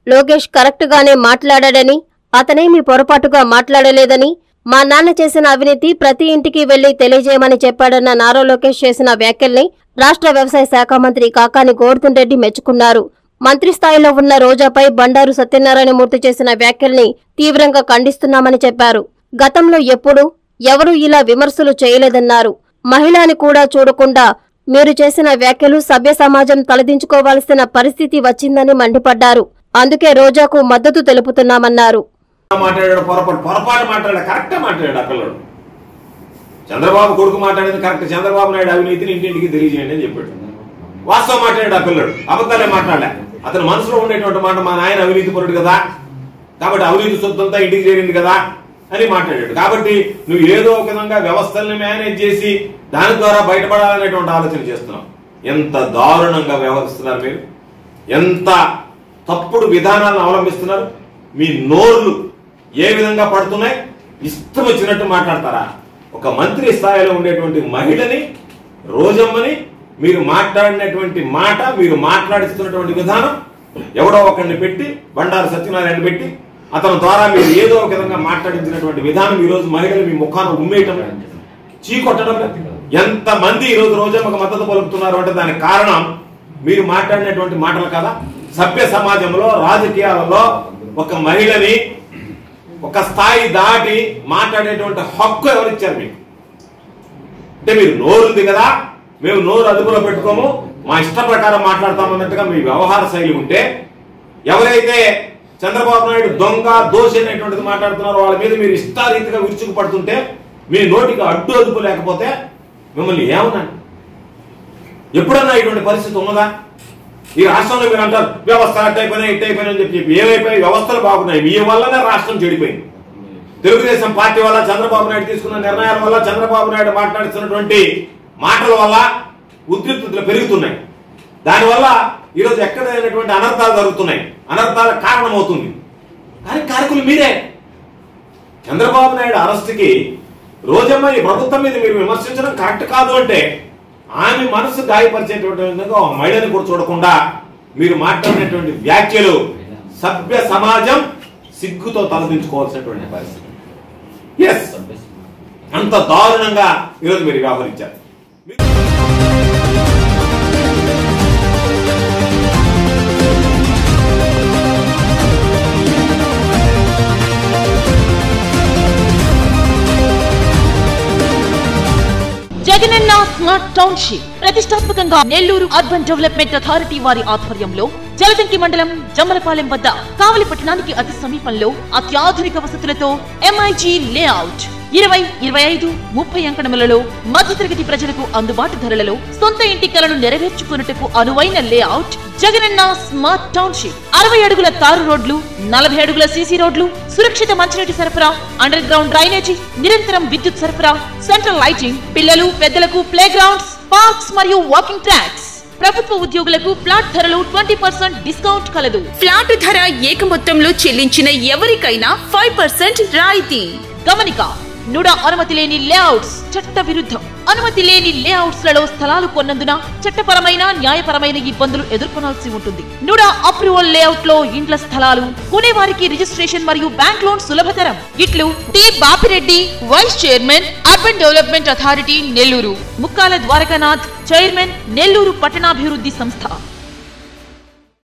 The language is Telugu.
లోకేష్ కరెక్ట్ గానే మాట్లాడాడని అతనేమీ పొరపాటుగా మాట్లాడలేదని మా నాన్న చేసిన అవినీతి ప్రతి ఇంటికి వెళ్లి తెలియజేయమని చెప్పాడన్న నారా లోకేష్ చేసిన వ్యాఖ్యల్ని రాష్ట్ర వ్యవసాయ శాఖ మంత్రి కాకాని గోవర్ధన్ రెడ్డి మెచ్చుకున్నారు మంత్రి స్థాయిలో ఉన్న రోజాపై బండారు సత్యనారాయణమూర్తి చేసిన వ్యాఖ్యల్ని తీవ్రంగా ఖండిస్తున్నామని చెప్పారు గతంలో ఎప్పుడు ఎవరూ ఇలా విమర్శలు చేయలేదన్నారు మహిళని కూడా చూడకుండా మీరు చేసిన వ్యాఖ్యలు సభ్య సమాజం తలదించుకోవాల్సిన పరిస్థితి వచ్చిందని మండిపడ్డారు అందుకే రోజాకు మద్దతు తెలుపుతున్నామన్నారు మాట్లాడాడు పొరపాటు పొరపాటు మాట్లాడాడు కరెక్ట్ మాట్లాడాడు అక్కలోడు చంద్రబాబు కొడుకు మాట్లాడేది కరెక్ట్ చంద్రబాబు నాయుడు అవినీతిని ఇంటింటికి తెలియజేయండి అని చెప్పాడు వాస్తవం మాట్లాడాడు ఆ పిల్లడు అబద్ధాలే మాట్లాడలే అతని మనసులో ఉండేటువంటి మాట మా నాయన అవినీతి పరుడు కదా కాబట్టి అవినీతి సొత్తంతా ఇంటికి చేరింది కదా అని మాట్లాడాడు కాబట్టి నువ్వు ఏదో ఒక విధంగా వ్యవస్థల్ని మేనేజ్ చేసి దాని ద్వారా బయటపడాలనేటువంటి ఆలోచన చేస్తున్నావు ఎంత దారుణంగా వ్యవహరిస్తున్నారు మీరు ఎంత తప్పుడు విధానాలను అవలంబిస్తున్నారు మీ నోర్లు ఏ విధంగా పడుతున్నాయి ఇష్టం వచ్చినట్టు మాట్లాడతారా ఒక మంత్రి స్థాయిలో ఉండేటువంటి మహిళని రోజమ్మని మీరు మాట్లాడినటువంటి మాట మీరు మాట్లాడిస్తున్నటువంటి విధానం ఎవడో ఒకరిని పెట్టి బండారు సత్యనారాయణ పెట్టి అతని ద్వారా మీరు ఏదో ఒక విధంగా మాట్లాడించినటువంటి విధానం ఈ రోజు మహిళలు మీ ముఖాన్ని ఉమ్మేయటం చీకొట్టడం ఎంత మంది ఈ రోజు రోజమ్మకు మద్దతు పలుకుతున్నారు అంటే దానికి కారణం మీరు మాట్లాడినటువంటి మాటలు కదా సభ్య సమాజంలో రాజకీయాలలో ఒక మహిళని ఒక స్థాయి దాటి మాట్లాడేటువంటి హక్కు ఎవరిచ్చారు మీకు అంటే మీరు నోరు ఉంది కదా మేము నోరు అదుపులో పెట్టుకోము మా ఇష్ట ప్రకారం మాట్లాడతామన్నట్టుగా మీ వ్యవహార శైలి ఉంటే ఎవరైతే చంద్రబాబు నాయుడు దొంగ దోషి అనేటువంటిది మాట్లాడుతున్నారో వాళ్ళ మీద మీరు ఇష్టారీతిగా విరుచుకు పడుతుంటే మీ నోటికి అడ్డు అదుపు లేకపోతే మిమ్మల్ని ఏమన్నాను ఎప్పుడన్నా ఇటువంటి పరిస్థితి ఉన్నదా ఈ రాష్ట్రంలో మీరు అంటారు వ్యవస్థ అట్ అయిపోయినాయి ఇట్ అయిపోయినాయి అని చెప్పి చెప్పి ఏమైపోయి వ్యవస్థలు బాగున్నాయి మీ వల్లనే రాష్ట్రం చెడిపోయింది తెలుగుదేశం పార్టీ వల్ల చంద్రబాబు నాయుడు తీసుకున్న నిర్ణయాల వల్ల చంద్రబాబు నాయుడు మాట్లాడుతున్నటువంటి మాటల వల్ల ఉద్రిక్తతలు పెరుగుతున్నాయి దానివల్ల ఈరోజు ఎక్కడైనటువంటి అనర్థాలు జరుగుతున్నాయి అనర్థాలకు కారణమవుతుంది కానీ కారకులు మీరే చంద్రబాబు నాయుడు అరెస్ట్కి రోజమ్మ ఈ ప్రభుత్వం మీద మీరు విమర్శించడం కరెక్ట్ కాదు అంటే ఆమె మనసు గాయపరిచేటువంటి విధంగా ఒక మహిళని కూడా చూడకుండా మీరు మాట్లాడినటువంటి వ్యాఖ్యలు సభ్య సమాజం సిగ్గుతో తలదించుకోవాల్సినటువంటి పరిస్థితి ఎస్ అంత దారుణంగా ఈరోజు మీరు వ్యవహరించారు జగనన్న స్మార్ట్ టౌన్షిప్ ప్రతిష్టాత్మకంగా నెల్లూరు అర్బన్ డెవలప్మెంట్ అథారిటీ వారి ఆధ్వర్యంలో జలదంకి మండలం జమ్మలపాలెం వద్ద కావలి పట్టణానికి అతి సమీపంలో అత్యాధునిక వసతులతో ఎంఐజీ లేఅవుట్ ఇరవై ఇరవై ఐదు ముప్పై అంకణములలో మధ్యతరగతి ప్రజలకు అందుబాటు ధరలలో సొంత ఇంటి కలను నెరవేర్చుకున్నట్టుకు అనువైన లేఅవుట్ జగనన్న స్మార్ట్ టౌన్షిప్ అరవై అడుగుల తారు రోడ్లు నలభై అడుగుల సీసీ రోడ్లు సురక్షిత మంచినీటి సరఫరా అండర్ గ్రౌండ్ డ్రైనేజీ నిరంతరం విద్యుత్ సరఫరా సెంట్రల్ లైటింగ్ పిల్లలు పెద్దలకు ప్లే గ్రౌండ్స్ పార్క్స్ మరియు వాకింగ్ ట్రాక్స్ ప్రభుత్వ ఉద్యోగులకు ఫ్లాట్ ధరలు ట్వంటీ పర్సెంట్ డిస్కౌంట్ కలదు ఫ్లాట్ ధర ఏక మొత్తంలో చెల్లించిన ఎవరికైనా ఫైవ్ పర్సెంట్ రాయితీ గమనిక నుడ అనుమతి లేని లేఅవుట్స్ చట్ట విరుద్ధం అనుమతి లేని లేఅవుట్స్ లలో స్థలాలు కొన్నందున చట్టపరమైన న్యాయపరమైన ఇబ్బందులు ఎదుర్కొనాల్సి ఉంటుంది నుడ అప్రూవల్ లేఅవుట్ లో ఇండ్ల స్థలాలు కొనేవారికి రిజిస్ట్రేషన్ మరియు బ్యాంక్ లోన్ సులభతరం ఇట్లు T Bapireddy vice chairman urban development authority Nellore Mukkala Dwarakanath chairman Nellore పట్టణాభివృద్ధి సంస్థ